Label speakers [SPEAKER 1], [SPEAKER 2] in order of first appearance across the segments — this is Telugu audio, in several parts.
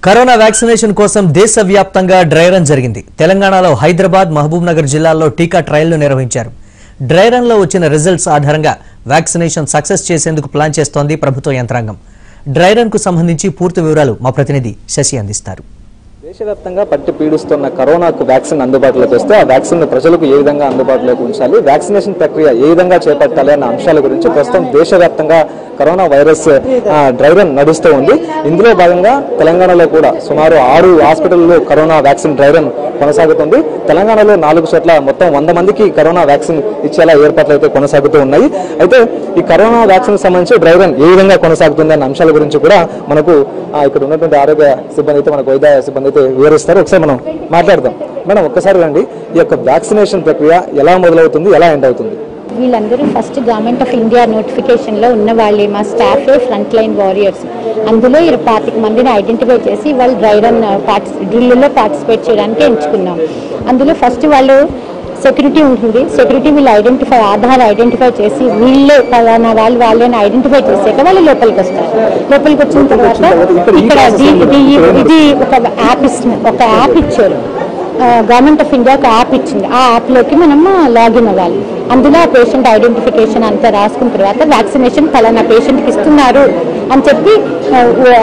[SPEAKER 1] కరోనా వ్యాక్సినేషన్ కోసం దేశవ్యాప్తంగా డ్రై రన్ జరిగింది తెలంగాణలో హైదరాబాద్ మహబూబ్ నగర్ జిల్లాల్లో టీకా ట్రయల్ను నిర్వహించారు డ్రై రన్ లో వచ్చిన రిజల్ట్స్ ఆధారంగా వ్యాక్సినేషన్ సక్సెస్ చేసేందుకు ప్లాన్ చేస్తోంది ప్రభుత్వ యంత్రాంగం డ్రై రన్ కు సంబంధించి పూర్తి వివరాలు మా ప్రతినిధి శశి అందిస్తారు
[SPEAKER 2] దేశవ్యాప్తంగా పట్టి పీడిస్తున్న కరోనాకు వ్యాక్సిన్ అందుబాటులోకి వస్తే ఆ వ్యాక్సిన్ ప్రజలకు ఏ విధంగా అందుబాటులోకి ఉంచాలి వ్యాక్సినేషన్ ప్రక్రియ ఏ విధంగా చేపట్టాలి అన్న అంశాల గురించి ప్రస్తుతం దేశవ్యాప్తంగా కరోనా వైరస్ ఆ, డ్రై రన్ నడుస్తూ ఉంది ఇందులో భాగంగా తెలంగాణలో కూడా సుమారు ఆరు హాస్పిటల్లో కరోనా వ్యాక్సిన్ డ్రై రన్ కొనసాగుతుంది తెలంగాణలో నాలుగు చోట్ల మొత్తం వంద మందికి కరోనా వ్యాక్సిన్ ఇచ్చేలా ఏర్పాట్లు అయితే కొనసాగుతూ ఉన్నాయి అయితే ఈ కరోనా వ్యాక్సిన్ సంబంధించి డ్రై రన్ ఏ విధంగా కొనసాగుతుంది అన్న అంశాల గురించి కూడా మనకు ఆ, ఇక్కడ ఉన్నటువంటి ఆరోగ్య సిబ్బంది అయితే మనకు వైద్య సిబ్బంది అయితే వివరిస్తారు ఒకసారి మనం మాట్లాడదాం మేడం ఒక్కసారి రండి ఈ యొక్క వ్యాక్సినేషన్ ప్రక్రియ ఎలా మొదలవుతుంది ఎలా ఎండ్ అవుతుంది
[SPEAKER 3] వీళ్ళందరూ ఫస్ట్ గవర్నమెంట్ ఆఫ్ ఇండియా నోటిఫికేషన్లో ఉన్న వాళ్ళే మా స్టాఫే ఫ్రంట్ లైన్ వారియర్స్ అందులో ఇరవై పాతిక మందిని ఐడెంటిఫై చేసి వాళ్ళు డ్రై రన్ పార్టిసి డ్రిల్లో పార్టిసిపేట్ చేయడానికి ఎంచుకున్నాం అందులో ఫస్ట్ వాళ్ళు సెక్యూరిటీ ఉంటుంది సెక్యూరిటీ వీళ్ళు ఐడెంటిఫై ఆధార్ ఐడెంటిఫై చేసి వీళ్ళే పలానా వాళ్ళు వాళ్ళని ఐడెంటిఫై చేసాక వాళ్ళు లోపలికి వస్తారు లోపలికి వచ్చిన తర్వాత ఇక్కడ ఇది- ఇది- ఇది ఒక యాప్ ఇస్తుంది ఒక యాప్ ఇచ్చారు గవర్నమెంట్ ఆఫ్ ఇండియా ఒక యాప్ ఇచ్చింది ఆ యాప్లోకి మనం లాగిన్ అవ్వాలి అందులో ఆ పేషెంట్ ఐడెంటిఫికేషన్ అంతా రాసుకున్న తర్వాత వ్యాక్సినేషన్ ఫలానా పేషెంట్కి ఇస్తున్నారు అని చెప్పి ఆ,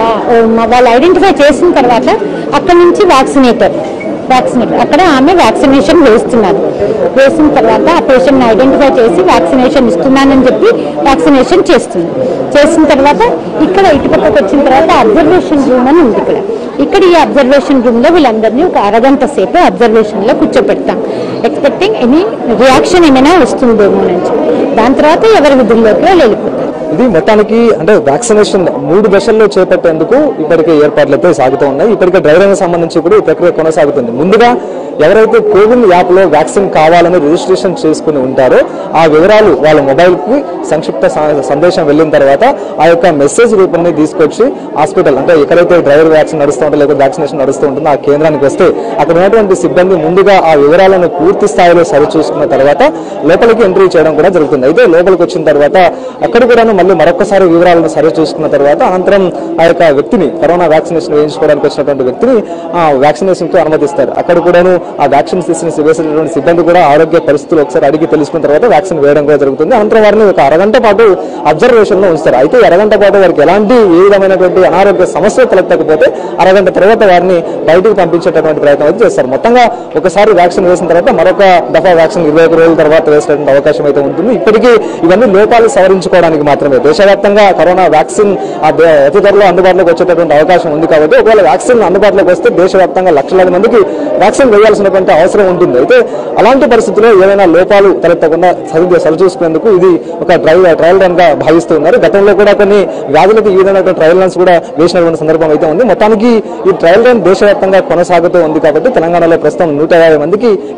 [SPEAKER 3] ఆ, వాళ్ళు ఐడెంటిఫై చేసిన తర్వాత అక్కడ నుంచి వ్యాక్సినేటర్ వ్యాక్సినేటర్ అక్కడ ఆమె వ్యాక్సినేషన్ వేస్తున్నారు వేసిన తర్వాత ఆ పేషెంట్ని ఐడెంటిఫై చేసి వ్యాక్సినేషన్ ఇస్తున్నానని చెప్పి వ్యాక్సినేషన్ చేస్తుంది చేసిన తర్వాత ఇక్కడ ఇటుపక్కకు వచ్చిన తర్వాత అబ్జర్వేషన్ రూమ్ అని ఉంది ఇక్కడ ఇక్కడ ఈ అబ్జర్వేషన్ రూమ్ లో వీళ్ళందరినీ ఒక అరగంట సేపు అబ్జర్వేషన్ లో కూర్చోపెడతాం ఎక్స్పెక్టింగ్ ఎనీ రియాక్షన్ ఏమైనా వస్తుందేమో నుంచి దాని తర్వాత ఎవరి విధుల్లోకి వాళ్ళు వెళ్ళిపోతారు
[SPEAKER 2] ఇది మొత్తానికి అంటే వ్యాక్సినేషన్ మూడు దశల్లో చేపట్టేందుకు ఇప్పటికే ఏర్పాట్లు అయితే సాగుతూ ఉన్నాయి ఇప్పటికే డ్రైవర్ సంబంధించి కూడా ఈ ప్రక్రియ కొనసాగుతుంది ముందుగా ఎవరైతే కోవిన్ యాప్ లో వ్యాక్సిన్ కావాలని రిజిస్ట్రేషన్ చేసుకుని ఉంటారో ఆ వివరాలు వాళ్ళ మొబైల్ కి సంక్షిప్త స- సందేశం వెళ్ళిన తర్వాత ఆ యొక్క మెసేజ్ రూపాన్ని తీసుకొచ్చి హాస్పిటల్ అంటే ఎక్కడైతే డ్రైవర్ వ్యాక్సిన్ నడుస్తూ ఉంటుందో లేకపోతే వ్యాక్సినేషన్ నడుస్తూ ఉంటుందో ఆ కేంద్రానికి వస్తే అక్కడ ఉన్నటువంటి సిబ్బంది ముందుగా ఆ వివరాలను పూర్తి స్థాయిలో సరి చూసుకున్న తర్వాత లోపలికి ఎంట్రీ చేయడం కూడా జరుగుతుంది అయితే లోపలికి వచ్చిన తర్వాత అక్కడ కూడాను మళ్ళీ మరొకసారి వివరాలను సరి చూసుకున్న తర్వాత అనంతరం ఆ యొక్క వ్యక్తిని కరోనా వ్యాక్సినేషన్ వేయించుకోవడానికి వచ్చినటువంటి వ్యక్తిని ఆ వ్యాక్సినేషన్ కు అనుమతిస్తారు అక్కడ కూడాను ఆ వ్యాక్సిన్ తీసుకుని వేసినటువంటి సిబ్బంది కూడా ఆరోగ్య పరిస్థితులు ఒకసారి అడిగి తెలుసుకున్న తర్వాత వ్యాక్సిన్ వేయడం కూడా జరుగుతుంది అనంతరం వారిని ఒక అరగంట పాటు అబ్జర్వేషన్ లో ఉంచుతారు అయితే ఈ అరగంట పాటు వారికి ఎలాంటి ఏ విధమైనటువంటి అనారోగ్య సమస్య తలెత్తకపోతే అరగంట తర్వాత వారిని బయటికి పంపించేటటువంటి ప్రయత్నం అయితే చేస్తారు మొత్తంగా ఒకసారి వ్యాక్సిన్ వేసిన తర్వాత మరొక దఫా వ్యాక్సిన్ ఇరవై ఒక రోజుల తర్వాత వేసేటువంటి అవకాశం అయితే ఉంటుంది ఇప్పటికీ ఇవన్నీ లోపాలు సవరించుకోవడానికి మాత్రమే దేశవ్యాప్తంగా కరోనా వ్యాక్సిన్ ఆ దే- అతి త్వరలో అందుబాటులోకి వచ్చేటటువంటి అవకాశం ఉంది కాబట్టి ఒకవేళ వ్యాక్సిన్ అందుబాటులోకి వస్తే దేశవ్యాప్తంగా లక్షలాది మందికి వ్యాక్సిన్ వేయాల్సినటువంటి అవసరం ఉంటుంది అయితే అలాంటి పరిస్థితుల్లో ఏదైనా లోపాలు తలెత్తకుండా సరి సరిచూసుకునేందుకు ఇది ఒక ట్రయల్ ట్రయల్ రన్ గా భావిస్తున్నారు గతంలో కూడా కొన్ని వ్యాధులకు ఈ విధమైన ట్రయల్ రన్స్ కూడా వేసినటువంటి సందర్భం అయితే ఉంది మొత్తానికి ఈ ట్రయల్ రన్ దేశవ్యాప్తంగా కొనసాగుతూ ఉంది కాబట్టి తెలంగాణలో ప్రస్తుతం నూట యాభై మందికి